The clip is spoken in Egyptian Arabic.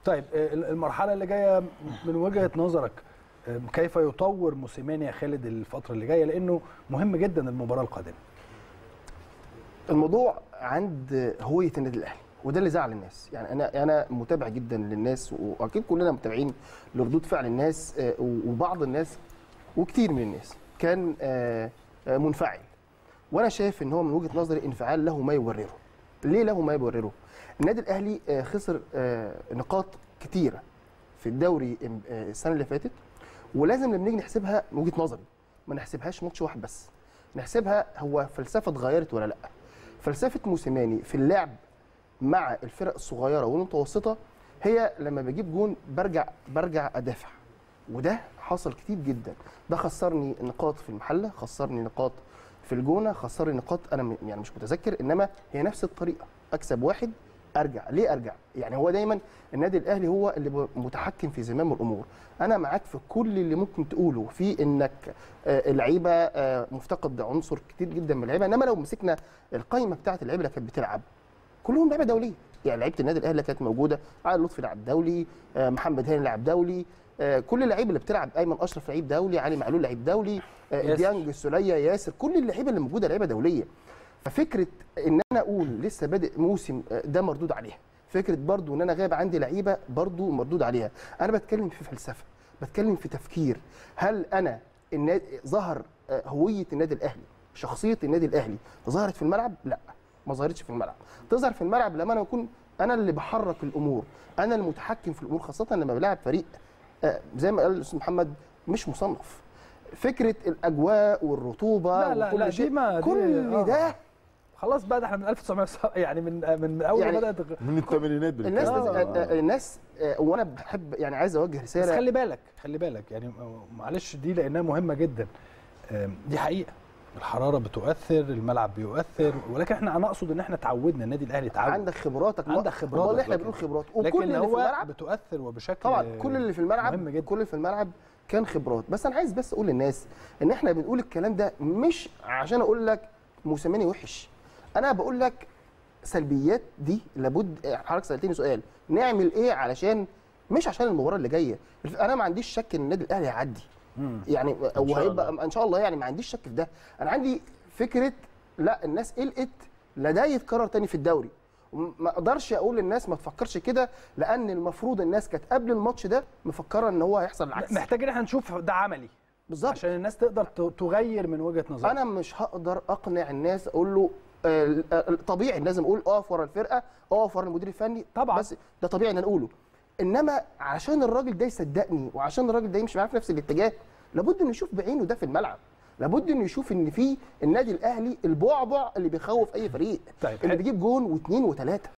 طيب آه، المرحله اللي جايه من وجهه نظرك آه، كيف يطور موسيماني يا خالد الفتره اللي جايه لانه مهم جدا المباراه القادمه الموضوع عند هويه النادي الاهلي وده اللي زعل الناس يعني انا انا متابع جدا للناس واكيد كلنا متابعين لردود فعل الناس آه، وبعض الناس وكتير من الناس كان آه، آه، منفعل وانا شايف ان هو من وجهه نظري انفعال له ما يبرره ليه له ما يبرره النادي الاهلي آه، خسر آه، نقاط كتيره في الدوري آه، السنه اللي فاتت ولازم لما نيجي نحسبها من وجهه نظري ما نحسبهاش ماتش واحد بس نحسبها هو فلسفه اتغيرت ولا لا فلسفه موسيماني في اللعب مع الفرق الصغيره والمتوسطه هي لما بجيب جون برجع برجع ادافع وده حصل كتير جدا ده خسرني نقاط في المحله خسرني نقاط في الجونه خسرني نقاط انا م- يعني مش متذكر انما هي نفس الطريقه اكسب واحد ارجع ليه ارجع يعني هو دايما النادي الاهلي هو اللي ب- متحكم في زمام الامور انا معاك في كل اللي ممكن تقوله في انك آه، اللعيبه آه، مفتقد عنصر كتير جدا من اللعيبه انما لو مسكنا القائمه بتاعت اللعيبه اللي كانت بتلعب كلهم لعيبه دوليه يعني لعيبه النادي الاهلي اللي كانت موجوده علي لطفي لاعب دولي آه، محمد هاني لاعب دولي آه، كل اللعيبه اللي بتلعب ايمن اشرف لعيب دولي علي معلول لعيب دولي آه، ياسر. ديانج السوليه ياسر كل اللعيبه اللي موجوده لعيبه دوليه ففكره ان انا اقول لسه بادئ موسم آه، ده مردود عليها فكره برضو ان انا غايب عندي لعيبه برضو مردود عليها انا بتكلم في فلسفه بتكلم في تفكير هل انا النادي ظهر آه، هويه النادي الاهلي شخصيه النادي الاهلي ظهرت في الملعب لا ما ظهرتش في الملعب تظهر في الملعب لما انا اكون انا اللي بحرك الامور انا المتحكم في الامور خاصه لما بلاعب فريق آه، زي ما قال الاستاذ محمد مش مصنف فكره الاجواء والرطوبه لا لا وكل لا شيء دي ما دي كل آه. ده خلاص بقى ده احنا من 1900 يعني من من اول يعني ما بدات الغ- من الثمانينات الناس آه. آه. آه، الناس آه، وانا بحب يعني عايز اوجه بس رساله خلي بالك خلي بالك يعني معلش دي لانها مهمه جدا آم، دي حقيقه الحراره بتؤثر الملعب بيؤثر ولكن احنا انا اقصد ان احنا تعودنا النادي الاهلي اتعود عندك خبراتك عندك خبراتك، والله احنا لكن- بنقول خبرات وكل لكن اللي في هو الملعب بتؤثر وبشكل طبعا كل اللي في الملعب مهم جدا كل اللي في الملعب كان خبرات بس انا عايز بس اقول للناس ان احنا بنقول الكلام ده مش عشان اقول لك موسيماني وحش انا بقول لك سلبيات دي لابد حضرتك سالتني سؤال نعمل ايه علشان مش عشان المباراه اللي جايه انا ما عنديش شك ان النادي الاهلي هيعدي مم. يعني شاء وهيبقى الله. ان شاء الله يعني ما عنديش شك في ده انا عندي فكره لا الناس قلقت لا ده يتكرر تاني في الدوري ما اقدرش اقول للناس ما تفكرش كده لان المفروض الناس كانت قبل الماتش ده مفكره ان هو هيحصل العكس محتاجين احنا نشوف ده عملي بالظبط عشان الناس تقدر ت- تغير من وجهه نظرها انا مش هقدر اقنع الناس اقول له آه، آه، طبيعي لازم اقول اقف ورا الفرقه اقف ورا المدير الفني طبعاً. بس ده طبيعي ان أنا اقوله انما عشان الراجل ده يصدقني وعشان الراجل ده يمشي معايا في نفس الاتجاه لابد انه يشوف بعينه ده في الملعب لابد انه يشوف ان في النادي الاهلي البعبع اللي بيخوف اي فريق طيب، اللي حلو. بيجيب جون واثنين وثلاثه